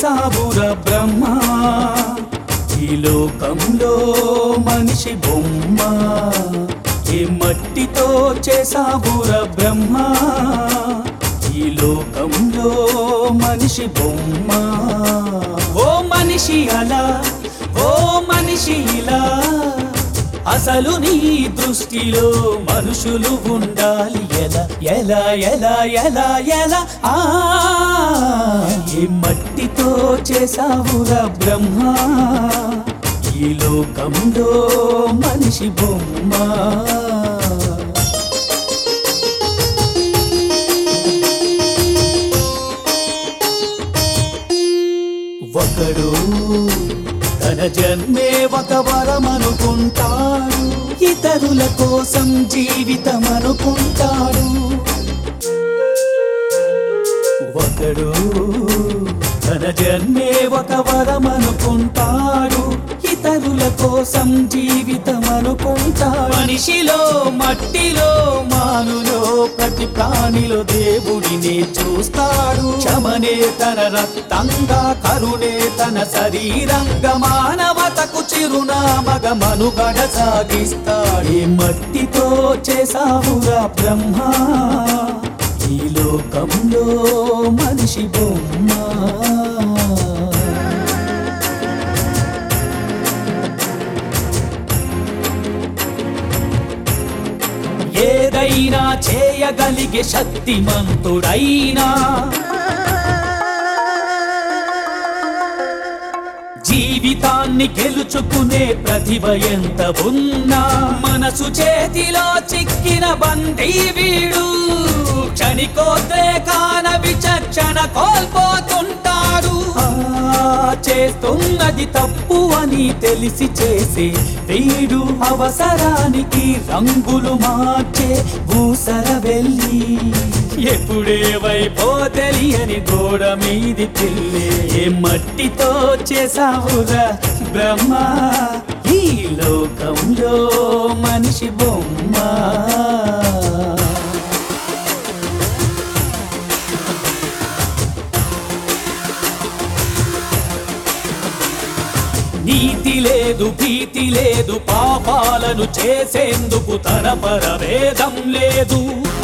చేసావురా బ్రహ్మ ఈ లోకంలో మనిషి బొమ్మ ఏ మట్టితో చేసావురా బ్రహ్మ ఈ లోకంలో మనిషి బొమ్మ ఓ మనిషి అలా ఓ మనిషి ఇలా అసలు నీ దృష్టిలో మనుషులు ఉండాలి ఎలా ఎలా ఎలా ఎలా ఎలా ఆ ఈ మట్టితో చేసావురా బ్రహ్మ ఈ లోకంలో మనిషి బొమ్మ ఒకడు తన జన్మే ఒక వరం అనుకుంటాడు ఇతరుల కోసం జీవితం అనుకుంటాడు ఒకడు తన జన్మే ఒక వరం అనుకుంటాడు ఇతరుల కోసం జీవితం అనుకుంటాడు మనిషిలో మట్టిలో మానులో ప్రతి ప్రాణిలో దేవుడిని చూస్తాడు క్షమనే తన రక్తంగా కరుణే తన శరీరంగా మానవతకు చిరునామగ మనుగడ సాగిస్తాడు ఈ మట్టితో చేసావురా బ్రహ్మ ఈ లోకంలో మనిషి బొమ్మ ఏదైనా చేయగలిగే శక్తిమంతుడైనా జీవితాన్ని గెలుచుకునే ప్రతిభ ఎంత ఉన్నా మనసు చేతిలో చిక్కిన బందీ వీడు క్షణికోద్రేకాన విచక్షణ కోల్పోతుంటాడు ఆ, చేస్తున్నది తప్పు అని తెలిసి చేసే వీడు అవసరానికి రంగులు మార్చే ఊసర వెళ్ళి ఎప్పుడే వైపో తెలియని గోడ మీది పిల్లి ఏ మట్టితో చేసావురా బ్రహ్మ ఈ లోకంలో మనిషి బొమ్మ నీతి లేదు భీతి లేదు పాపాలను చేసేందుకు తన పరవేదం లేదు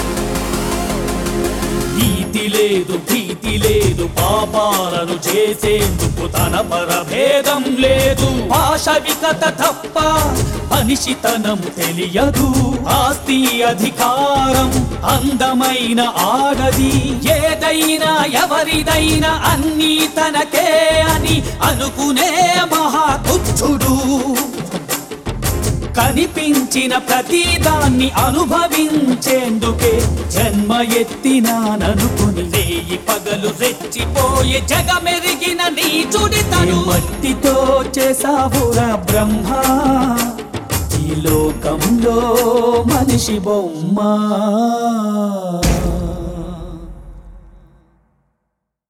నీతి లేదు భీతి లేదు పాపాలను చేసేందుకు తన పరభేదం లేదు పాశవికత తప్ప మనిషితనం తెలియదు ఆస్తి అధికారం అందమైన ఆడది ఏదైనా ఎవరిదైనా అన్నీ తనకే అని అనుకునే మహాతుచ్చుడు కనిపించిన ప్రతిదాన్ని అనుభవించేందుకే జన్మ ఎత్తినాననుకుని రేయి పగలు రెచ్చిపోయే జగమెరిగిన నీచుడితను మట్టితో చేసావురా బ్రహ్మ ఈ లోకంలో మనిషి బొమ్మ